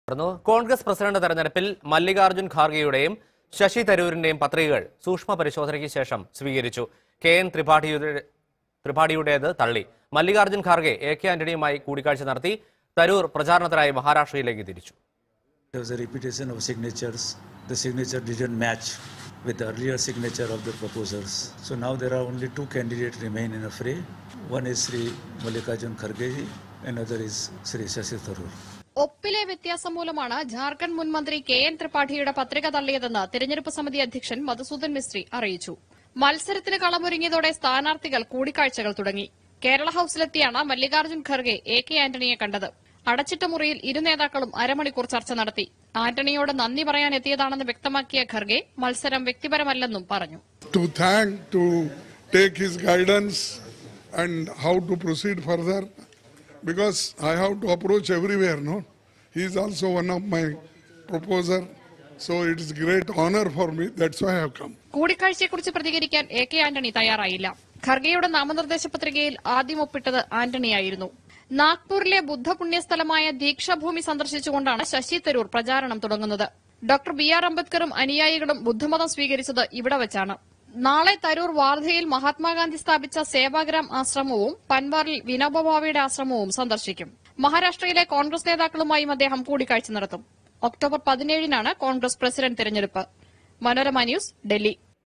തുടർന്നു കോൺഗ്രസ് പ്രസിഡന്റ് തെരഞ്ഞെടുപ്പിൽ മല്ലികാർജ്ജുൻ ഖാർഗെയുടെയും ശശി തരൂരിന്റെയും പത്രികകൾ സൂക്ഷ്മ പരിശോധനയ്ക്ക് ശേഷം സ്വീകരിച്ചു കെ എൻ ത്രിപാഠിയുടെ ത്രിപാഠിയുടേത് തള്ളി മല്ലികാർജ്ജുൻ ഖാർഗെ എ കെ ആന്റണിയുമായി കൂടിക്കാഴ്ച നടത്തി തരൂർ പ്രചാരണത്തിനായി മഹാരാഷ്ട്രയിലേക്ക് തിരിച്ചു There was a repetition of signatures. The signature didn't match with the earlier signature of the proposers. So now there are only two candidates remain in a fray. One is Sri Mallikarjun Kharge ji, another is Sri Shashi Tharoor. ഒപ്പിലെ വ്യത്യാസം മൂലമാണ് ജാർഖണ്ഡ് മുൻ മന്ത്രി K N ത്രിപാഠിയുടെ പത്രിക തള്ളിയതെന്ന് തിരഞ്ഞെടുപ്പ് സമിതി അധ്യക്ഷൻ മധുസൂദൻ മിസ്ത്രി അറിയിച്ചു മത്സരത്തിന് കളമൊരുങ്ങിയതോടെ സ്ഥാനാർത്ഥികൾ കൂടിക്കാഴ്ചകൾ തുടങ്ങി കേരള ഹൌസിലെത്തിയാണ് മല്ലികാർജ്ജുൻ ഖർഗെ എ കെ ആന്റണിയെ കണ്ടത് അടച്ചിട്ട മുറിയിൽ ഇരു നേതാക്കളും അരമണിക്കൂർ ചർച്ച നടത്തി ആന്റണിയോട് നന്ദി പറയാൻ എത്തിയതാണെന്ന് വ്യക്തമാക്കിയ ഖർഗെ മത്സരം വ്യക്തിപരമല്ലെന്നും പറഞ്ഞു to thank, to take his guidance and how to proceed further because I have to approach everywhere, no? He is also one of my proposer. So it is great honor for me. That's why I have come. കൂടിക്കാഴ്ചയെക്കുറിച്ച് പ്രതികരിക്കാൻ A K Antony തയ്യാറായില്ല ഖർഗെയുടെ നാമനിർദ്ദേശ പത്രികയിൽ ആദ്യം ഒപ്പിട്ടത് ആന്റണിയായിരുന്നു നാഗ്പൂരിലെ ബുദ്ധപുണ്യസ്ഥലമായ ദീക്ഷാഭൂമി സന്ദർശിച്ചുകൊണ്ടാണ് ശശി തരൂർ പ്രചാരണം തുടങ്ങുന്നത് doctor B R അംബേദ്കറും അനുയായികളും ബുദ്ധമതം സ്വീകരിച്ചത് ഇവിടെ വച്ചാണ് നാളെ തരൂർ വാർധയിൽ മഹാത്മാഗാന്ധി സ്ഥാപിച്ച സേവാഗ്രാം ആശ്രമവും പൻവാറിൽ വിനോബ ഭാവയുടെ ആശ്രമവും സന്ദർശിക്കും മഹാരാഷ്ട്രയിലെ കോൺഗ്രസ് നേതാക്കളുമായും അദ്ദേഹം കൂടിക്കാഴ്ച നടത്തും ഒക്ടോബർ പതിനേഴിനാണ് കോൺഗ്രസ് പ്രസിഡന്റ് തെരഞ്ഞെടുപ്പ് മനോരമ ന്യൂസ് ഡൽഹി